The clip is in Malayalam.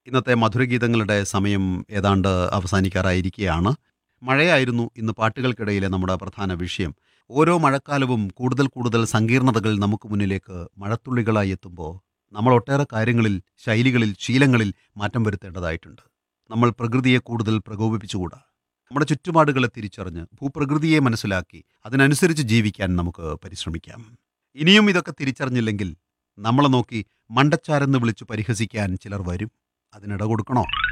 ഇന്നത്തെ മധുരഗീതങ്ങളുടെ സമയം ഏതാണ്ട് അവസാനിക്കാറായിരിക്കുകയാണ് മഴയായിരുന്നു ഇന്ന് പാട്ടുകൾക്കിടയിലെ നമ്മുടെ പ്രധാന വിഷയം ഓരോ മഴക്കാലവും കൂടുതൽ കൂടുതൽ സങ്കീർണതകൾ നമുക്ക് മുന്നിലേക്ക് മഴത്തുള്ളികളായി എത്തുമ്പോൾ നമ്മൾ ഒട്ടേറെ കാര്യങ്ങളിൽ ശൈലികളിൽ ശീലങ്ങളിൽ മാറ്റം വരുത്തേണ്ടതായിട്ടുണ്ട് നമ്മൾ പ്രകൃതിയെ കൂടുതൽ പ്രകോപിപ്പിച്ചുകൂടാ നമ്മുടെ ചുറ്റുപാടുകളെ തിരിച്ചറിഞ്ഞ് ഭൂപ്രകൃതിയെ മനസ്സിലാക്കി അതിനനുസരിച്ച് ജീവിക്കാൻ നമുക്ക് പരിശ്രമിക്കാം ഇനിയും ഇതൊക്കെ തിരിച്ചറിഞ്ഞില്ലെങ്കിൽ നമ്മളെ നോക്കി മണ്ടച്ചാരെന്ന് വിളിച്ച് പരിഹസിക്കാൻ ചിലർ വരും അതിനിട കൊടുക്കണോ